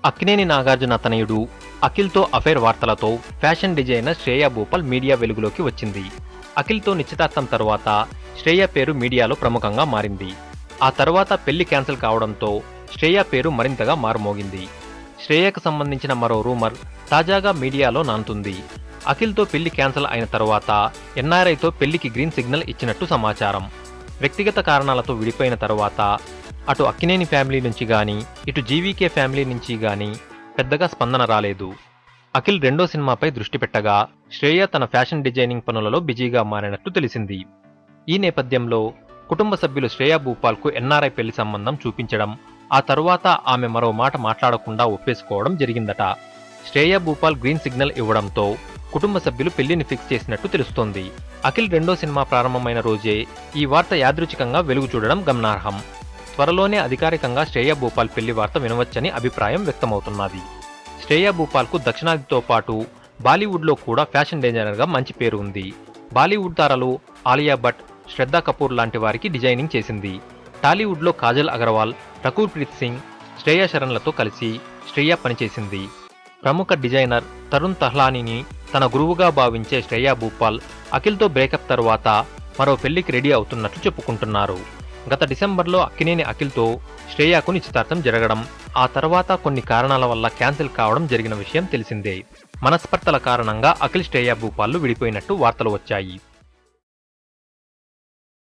అక్కినేని నాగార్జున తనయుడు అఖిల్తో అఫైర్ వార్తలతో fashion designer Shreya Bhupal media వెలుగులోకి వచ్చింది అఖిల్తో నిశ్చితార్థం తర్వాత శ్రేయ పేరు మీడియాలో ప్రముఖంగా మారింది ఆ తర్వాత పెళ్లి క్యాన్సిల్ కావడంతో శ్రేయ పేరు మరింతగా మారుమోగింది శ్రేయకు సంబంధించిన మరో రూమర్ తాజాగా మీడియాలో నానుతుంది అఖిల్తో పెళ్లి క్యాన్సిల్ అయిన తర్వాత ఎన్ఆర్ఐతో పెళ్లికి గ్రీన్ సిగ్నల్ ఇచ్చినట్టు సమాచారం వ్యక్తిగత కారణాలతో విడిపోయిన తర్వాత అటు అక్కినేని ఫ్యామిలీ నుంచి గాని ఇటు జీవీకే ఫ్యామిలీ నుంచి గాని పెద్దగా స్పందన రాలేదు అఖిల్ రెండో సినిమాపై దృష్టి పెట్టగా శ్రేయ తన ఫ్యాషన్ డిజైనింగ్ పనులలో బిజీగా మారినట్టు తెలిసింది ఈ నేపథ్యంలో కుటుంబ సభ్యులు శ్రేయా భూపాల్కు ఎన్ఆర్ఐ పెళ్లి సంబంధం చూపించడం ఆ తరువాత ఆమె మరో మాట మాట్లాడకుండా ఒప్పేసుకోవడం జరిగిందట శ్రేయా భూపాల్ గ్రీన్ సిగ్నల్ ఇవ్వడంతో కుటుంబ సభ్యులు పెళ్లిని ఫిక్స్ చేసినట్టు తెలుస్తోంది అఖిల్ రెండో సినిమా ప్రారంభమైన రోజే ఈ వార్త యాదృచ్ఛికంగా వెలుగు చూడడం గమనార్హం త్వరలోనే అధికారికంగా శ్రేయా భూపాల్ పెళ్లి వార్త వినవచ్చని అభిప్రాయం వ్యక్తమవుతున్నది శ్రేయా భూపాల్కు దక్షిణాదితో పాటు బాలీవుడ్లో కూడా ఫ్యాషన్ డిజైనర్గా మంచి పేరు ఉంది బాలీవుడ్ తారలు ఆలియా భట్ శ్రద్ధా కపూర్ లాంటి వారికి డిజైనింగ్ చేసింది టాలీవుడ్లో కాజల్ అగర్వాల్ రకూర్ ప్రీత్ సింగ్ శ్రేయా శరణ్లతో కలిసి శ్రేయ పనిచేసింది ప్రముఖ డిజైనర్ తరుణ్ తహ్లానీని తన గురువుగా భావించే శ్రేయా భూపాల్ అఖిల్తో బ్రేకప్ తరువాత మరో పెళ్లికి రెడీ అవుతున్నట్లు చెప్పుకుంటున్నారు గత డిసెంబర్లో అక్కినేని అఖిల్తో శ్రేయాకు నిశ్చితార్థం జరగడం ఆ తర్వాత కొన్ని కారణాల వల్ల క్యాన్సిల్ కావడం జరిగిన విషయం తెలిసిందే మనస్పర్తల కారణంగా అఖిల్ శ్రేయా భూపాల్లు విడిపోయినట్టు వార్తలు వచ్చాయి